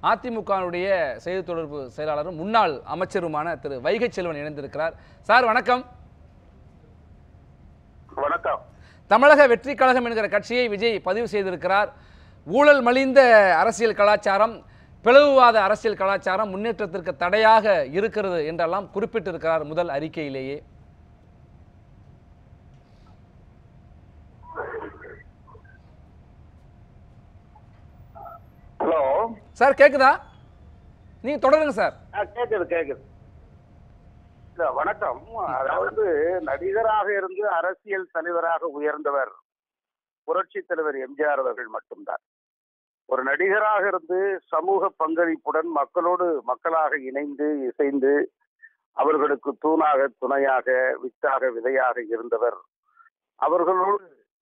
அதிமுகவுடைய செய்தி தொடர்பு செயலாளரும் முன்னாள் அமைச்சருமான திரு வைகை செல்வன் இணைந்திருக்கிறார் சார் வணக்கம் வணக்கம் தமிழக வெற்றி கழகம் என்கிற கட்சியை விஜய் பதிவு செய்திருக்கிறார் ஊழல் மலிந்த அரசியல் கலாச்சாரம் பிளவுவாத அரசியல் கலாச்சாரம் முன்னேற்றத்திற்கு தடையாக இருக்கிறது என்றெல்லாம் குறிப்பிட்டிருக்கிறார் முதல் அறிக்கையிலேயே ஹலோ சார் கேக்குதா நீங்க தொடருங்க சார் ஆ, கேக்குது கேக்குது இல்ல வணக்கம் அதாவது நடிகராக இருந்து அரசியல் தலைவராக உயர்ந்தவர் புரட்சி தலைவர் எம்ஜிஆர் அவர்கள் மட்டும்தான் ஒரு நடிகராக இருந்து சமூக பங்களிப்புடன் மக்களோடு மக்களாக இணைந்து இசைந்து அவர்களுக்கு தூணாக துணையாக வித்தாக விதையாக இருந்தவர் அவர்களோடு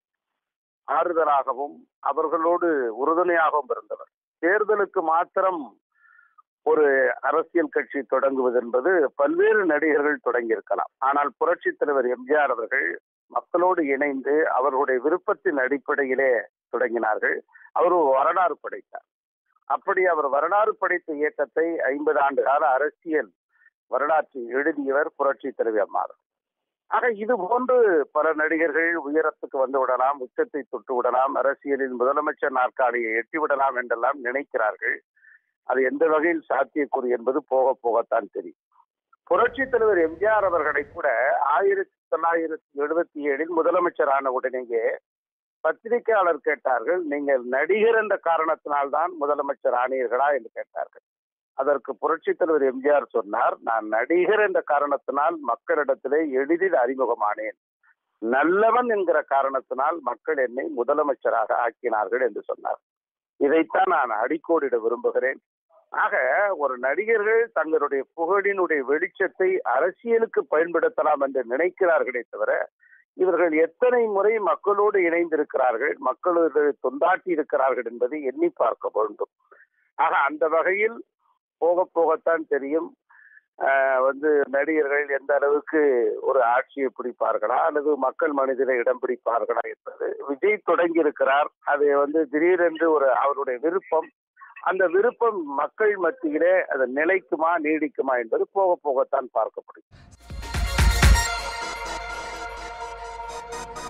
ஆறுதலாகவும் அவர்களோடு உறுதுணையாகவும் இருந்தவர் தேர்தலுக்கு மாத்திரம் ஒரு அரசியல் கட்சி தொடங்குவது என்பது பல்வேறு நடிகர்கள் தொடங்கியிருக்கலாம் ஆனால் புரட்சி தலைவர் எம்ஜிஆர் அவர்கள் மக்களோடு இணைந்து அவர்களுடைய விருப்பத்தின் அடிப்படையிலே தொடங்கினார்கள் அவர் ஒரு வரலாறு படைத்தார் அப்படி அவர் வரலாறு படைத்த இயக்கத்தை ஐம்பது ஆண்டு கால அரசியல் வரலாற்றை எழுதியவர் புரட்சி தலைவி அம்மாள் ஆக இது போன்று பல நடிகர்கள் உயரத்துக்கு வந்து விடலாம் உச்சத்தை தொட்டு விடலாம் அரசியலில் முதலமைச்சர் நாற்காலியை எட்டி விடலாம் என்றெல்லாம் நினைக்கிறார்கள் அது எந்த வகையில் சாத்தியக்கூறு என்பது போக போகத்தான் தெரியும் புரட்சி தலைவர் எம்ஜிஆர் அவர்களை கூட ஆயிரத்தி தொள்ளாயிரத்தி எழுபத்தி ஏழில் முதலமைச்சரான உடனேயே பத்திரிகையாளர் கேட்டார்கள் நீங்கள் நடிகர் என்ற காரணத்தினால்தான் முதலமைச்சர் ஆனீர்களா என்று கேட்டார்கள் அதற்கு புரட்சி தலைவர் எம்ஜிஆர் சொன்னார் நான் நடிகர் என்ற காரணத்தினால் மக்களிடத்திலே எளிதில் அறிமுகமானேன் நல்லவன் என்கிற காரணத்தினால் மக்கள் என்னை முதலமைச்சராக ஆக்கினார்கள் என்று சொன்னார் இதைத்தான் நான் அடிக்கோடிட விரும்புகிறேன் ஆக ஒரு நடிகர்கள் தங்களுடைய புகழினுடைய வெளிச்சத்தை அரசியலுக்கு பயன்படுத்தலாம் என்று நினைக்கிறார்களே தவிர இவர்கள் எத்தனை முறை மக்களோடு இணைந்திருக்கிறார்கள் மக்களோடு தொண்டாட்டி இருக்கிறார்கள் என்பதை எண்ணி பார்க்க வேண்டும் ஆக அந்த வகையில் போக போகத்தான் தெரியும் ஆஹ் வந்து நடிகர்கள் எந்த அளவுக்கு ஒரு ஆட்சியை பிடிப்பார்களா அல்லது மக்கள் மனிதனை இடம் பிடிப்பார்களா என்பது விஜய் தொடங்கி இருக்கிறார் அது வந்து திடீரென்று ஒரு அவருடைய விருப்பம் அந்த விருப்பம் மக்கள் மத்தியிலே அது நிலைக்குமா நீடிக்குமா என்பது போக போகத்தான் பார்க்கப்படும்